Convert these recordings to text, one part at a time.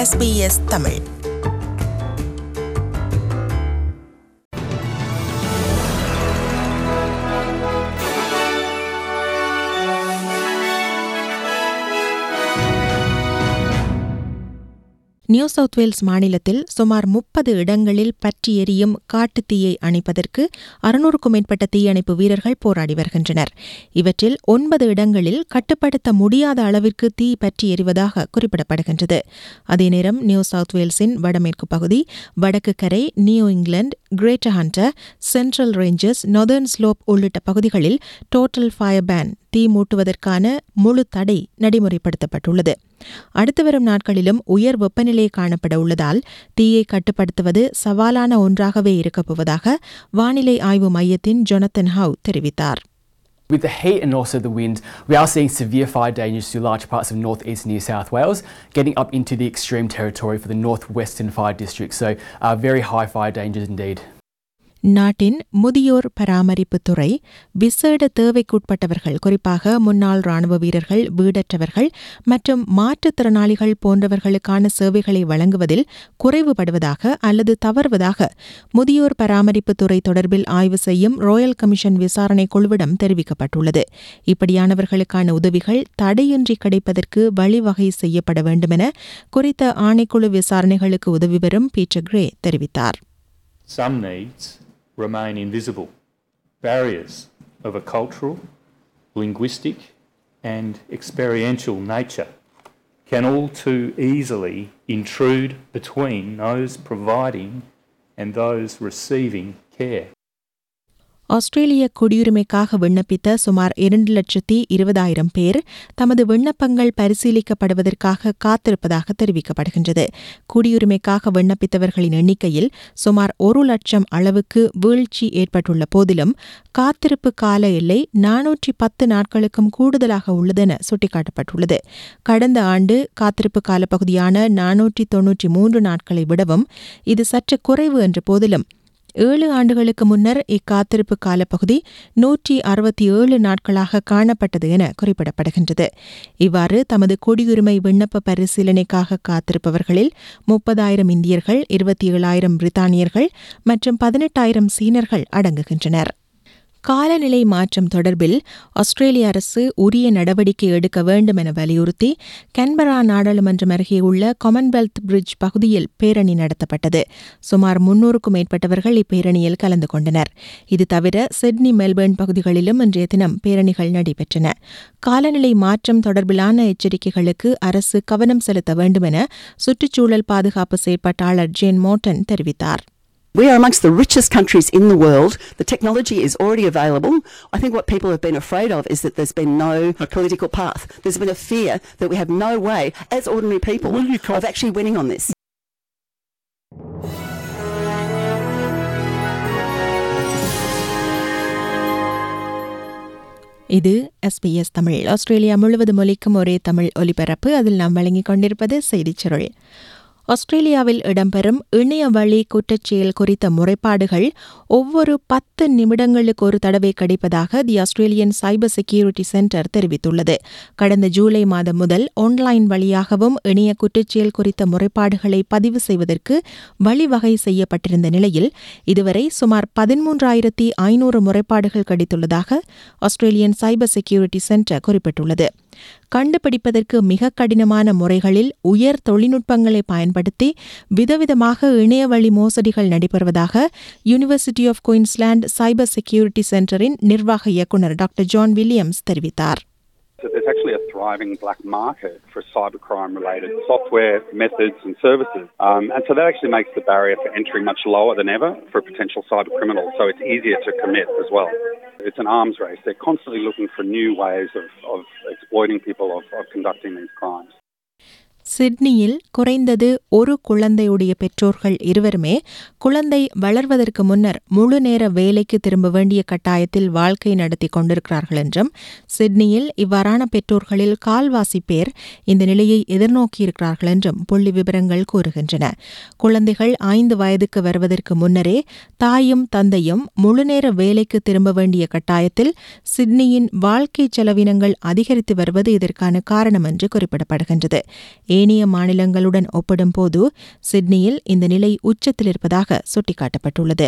SBS Tamil New South Wales மாநிலத்தில் சுமார் முப்பது இடங்களில் பற்றி எரியும் காட்டுத் தீயை அணைப்பதற்கு அறுநூறுக்கும் மேற்பட்ட தீயணைப்பு வீரர்கள் போராடி வருகின்றனர் இவற்றில் ஒன்பது இடங்களில் கட்டுப்படுத்த முடியாத அளவிற்கு தீ பற்றி எரிவதாக குறிப்பிடப்படுகின்றது அதே நேரம் நியூ சவுத் வேல்ஸின் வடமேற்கு பகுதி வடக்கு கரை New England Greater Hunter Central Ranges Northern Slope உள்ளிட்ட பகுதிகளில் டோட்டல் ஃபயர் பேன் தீ மூட்டுவதற்கான முழு தடை நடைமுறைப்படுத்தப்பட்டுள்ளது அடுத்து வரும் நாட்களிலும் உயர் வெப்பநிலை காணப்பட உள்ளதால் தீயை கட்டுப்படுத்துவது சவாலான ஒன்றாகவே இருக்கப் போவதாக வானிலை ஆய்வு மையத்தின் ஜொனத்தன் ஹவ் தெரிவித்தார் With the heat and also the wind, we are seeing severe fire dangers through large parts of northeast New South Wales, getting up into the extreme territory for the northwestern fire district. So, uh, very high fire dangers indeed. நாட்டின் முதியோர் பராமரிப்பு துறை விசேட தேவைக்குட்பட்டவர்கள் குறிப்பாக முன்னாள் ராணுவ வீரர்கள் வீடற்றவர்கள் மற்றும் மாற்றுத்திறனாளிகள் போன்றவர்களுக்கான சேவைகளை வழங்குவதில் குறைவுபடுவதாக அல்லது தவறுவதாக முதியோர் பராமரிப்பு துறை தொடர்பில் ஆய்வு செய்யும் ராயல் கமிஷன் விசாரணை குழுவிடம் தெரிவிக்கப்பட்டுள்ளது இப்படியானவர்களுக்கான உதவிகள் தடையின்றி கிடைப்பதற்கு வழிவகை செய்யப்பட வேண்டுமென குறித்த ஆணைக்குழு விசாரணைகளுக்கு உதவி வரும் பீட்டர் கிரே தெரிவித்தார் Some needs remain invisible. Barriers of a cultural, linguistic, and experiential nature can all too easily intrude between those providing and those receiving care. ஆஸ்திரேலிய குடியுரிமைக்காக விண்ணப்பித்த சுமார் இரண்டு லட்சத்தி இருபதாயிரம் பேர் தமது விண்ணப்பங்கள் பரிசீலிக்கப்படுவதற்காக காத்திருப்பதாக தெரிவிக்கப்படுகின்றது குடியுரிமைக்காக விண்ணப்பித்தவர்களின் எண்ணிக்கையில் சுமார் ஒரு லட்சம் அளவுக்கு வீழ்ச்சி ஏற்பட்டுள்ள போதிலும் காத்திருப்பு கால எல்லை நானூற்றி பத்து நாட்களுக்கும் கூடுதலாக உள்ளதென சுட்டிக்காட்டப்பட்டுள்ளது கடந்த ஆண்டு காத்திருப்பு காலப்பகுதியான நானூற்றி தொன்னூற்றி மூன்று நாட்களை விடவும் இது சற்று குறைவு என்ற போதிலும் ஏழு ஆண்டுகளுக்கு முன்னர் இக்காத்திருப்பு காலப்பகுதி நூற்றி அறுபத்தி ஏழு நாட்களாக காணப்பட்டது என குறிப்பிடப்படுகின்றது இவ்வாறு தமது குடியுரிமை விண்ணப்ப பரிசீலனைக்காக காத்திருப்பவர்களில் முப்பதாயிரம் இந்தியர்கள் இருபத்தி ஏழாயிரம் பிரித்தானியர்கள் மற்றும் பதினெட்டாயிரம் சீனர்கள் அடங்குகின்றனர் காலநிலை மாற்றம் தொடர்பில் ஆஸ்திரேலிய அரசு உரிய நடவடிக்கை எடுக்க வேண்டும் என வலியுறுத்தி கன்பரா நாடாளுமன்றம் அருகே உள்ள காமன்வெல்த் பிரிட்ஜ் பகுதியில் பேரணி நடத்தப்பட்டது சுமார் முன்னூறுக்கும் மேற்பட்டவர்கள் இப்பேரணியில் கலந்து கொண்டனர் இது தவிர சிட்னி மெல்பர்ன் பகுதிகளிலும் இன்றைய தினம் பேரணிகள் நடைபெற்றன காலநிலை மாற்றம் தொடர்பிலான எச்சரிக்கைகளுக்கு அரசு கவனம் செலுத்த வேண்டும் என சுற்றுச்சூழல் பாதுகாப்பு செயற்பாட்டாளர் ஜேன் மோட்டன் தெரிவித்தார் We are amongst the richest countries in the world. The technology is already available. I think what people have been afraid of is that there's been no political path. There's been a fear that we have no way, as ordinary people, Will you co- of actually winning on this. இது SBS Tamil Australia முழுவதும் ஒலிக்கும் ஒரே தமிழ் ஒலிபரப்பு அதில் நாம் வழங்கிக் கொண்டிருப்பது செய்திச் சுருள் ஆஸ்திரேலியாவில் இடம்பெறும் இணைய வழி குற்றச்செயல் குறித்த முறைப்பாடுகள் ஒவ்வொரு பத்து நிமிடங்களுக்கு ஒரு தடவை கிடைப்பதாக the Australian cyber security centre தெரிவித்துள்ளது கடந்த ஜூலை மாதம் முதல் ஆன்லைன் வழியாகவும் இணைய குற்றச்செயல் குறித்த முறைப்பாடுகளை பதிவு செய்வதற்கு வழிவகை செய்யப்பட்டிருந்த நிலையில் இதுவரை சுமார் பதிமூன்றாயிரத்தி ஐநூறு முறைப்பாடுகள் கிடைத்துள்ளதாக ஆஸ்திரேலியன் சைபர் செக்யூரிட்டி சென்டர் குறிப்பிட்டுள்ளது கண்டுபிடிப்பதற்கு மிக கடினமான முறைகளில் உயர் தொழில்நுட்பங்களை பயன்படுத்தி விதவிதமாக இணையவழி மோசடிகள் நடைபெறுவதாக university of Queensland cyber security சென்டரின் நிர்வாக இயக்குநர் டாக்டர் ஜான் வில்லியம்ஸ் தெரிவித்தார் that there's actually a thriving black market for cybercrime related software, methods, and services. Um, and so that actually makes the barrier for entry much lower than ever for potential cyber criminals. So it's easier to commit as well. It's an arms race. They're constantly looking for new ways of, of exploiting people, of, of conducting these crimes. சிட்னியில் குறைந்தது ஒரு குழந்தையுடைய பெற்றோர்கள் இருவருமே குழந்தை வளர்வதற்கு முன்னர் முழு நேர வேலைக்கு திரும்ப வேண்டிய கட்டாயத்தில் வாழ்க்கை நடத்தி கொண்டிருக்கிறார்கள் என்றும் சிட்னியில் இவ்வாறான பெற்றோர்களில் கால்வாசி பேர் இந்த நிலையை எதிர்நோக்கியிருக்கிறார்கள் என்றும் புள்ளி விவரங்கள் கூறுகின்றன குழந்தைகள் ஐந்து வயதுக்கு வருவதற்கு முன்னரே தாயும் தந்தையும் முழுநேர வேலைக்கு திரும்ப வேண்டிய கட்டாயத்தில் சிட்னியின் வாழ்க்கை செலவினங்கள் அதிகரித்து வருவது இதற்கான காரணம் என்று குறிப்பிடப்படுகின்றது ஏனைய மாநிலங்களுடன் ஒப்பிடும்போது சிட்னியில் இந்த நிலை உச்சத்தில் இருப்பதாக சுட்டிக்காட்டப்பட்டுள்ளது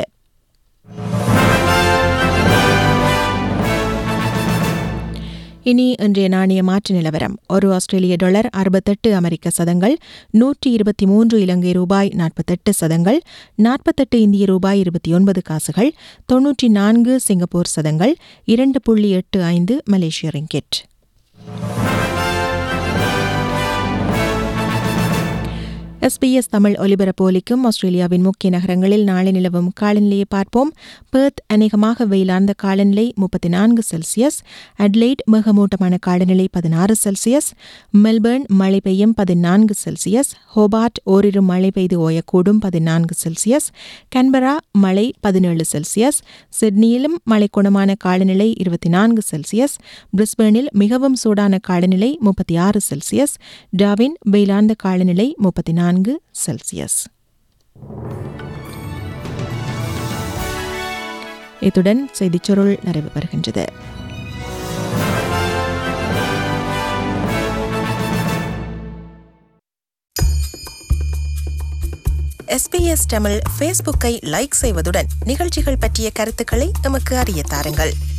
இனி இன்றைய நாணய மாற்று நிலவரம் ஒரு ஆஸ்திரேலிய டாலர் அறுபத்தெட்டு அமெரிக்க சதங்கள் நூற்றி இருபத்தி மூன்று இலங்கை ரூபாய் நாற்பத்தெட்டு சதங்கள் நாற்பத்தெட்டு இந்திய ரூபாய் இருபத்தி ஒன்பது காசுகள் தொன்னூற்றி நான்கு சிங்கப்பூர் சதங்கள் இரண்டு புள்ளி எட்டு ஐந்து மலேசிய ரிங்கெட் எஸ்பிஎஸ் தமிழ் ஒலிபரப்பு ஒலிக்கும் ஆஸ்திரேலியாவின் முக்கிய நகரங்களில் நாளை நிலவும் காலநிலையை பார்ப்போம் பெர்த் அநேகமாக வெயிலார்ந்த காலநிலை முப்பத்தி நான்கு செல்சியஸ் அட்லைட் மிகமூட்டமான காலநிலை பதினாறு செல்சியஸ் மெல்பர்ன் மழை பெய்யும் பதினான்கு செல்சியஸ் ஹோபார்ட் ஓரிரு மழை பெய்து ஓயக்கூடும் பதினான்கு செல்சியஸ் கன்பரா மழை பதினேழு செல்சியஸ் சிட்னியிலும் மழை குணமான காலநிலை இருபத்தி நான்கு செல்சியஸ் பிரிஸ்பேனில் மிகவும் சூடான காலநிலை முப்பத்தி ஆறு செல்சியஸ் டாவின் வெயிலார்ந்த காலநிலை முப்பத்தி நான்கு செல்சியஸ் இத்துடன் செய்திச் சுருள் நிறைவு பெறுகின்றது எஸ்பிஎஸ் தமிழ் ஃபேஸ்புக்கை லைக் செய்வதுடன் நிகழ்ச்சிகள் பற்றிய கருத்துக்களை எமக்கு அறிய தாருங்கள்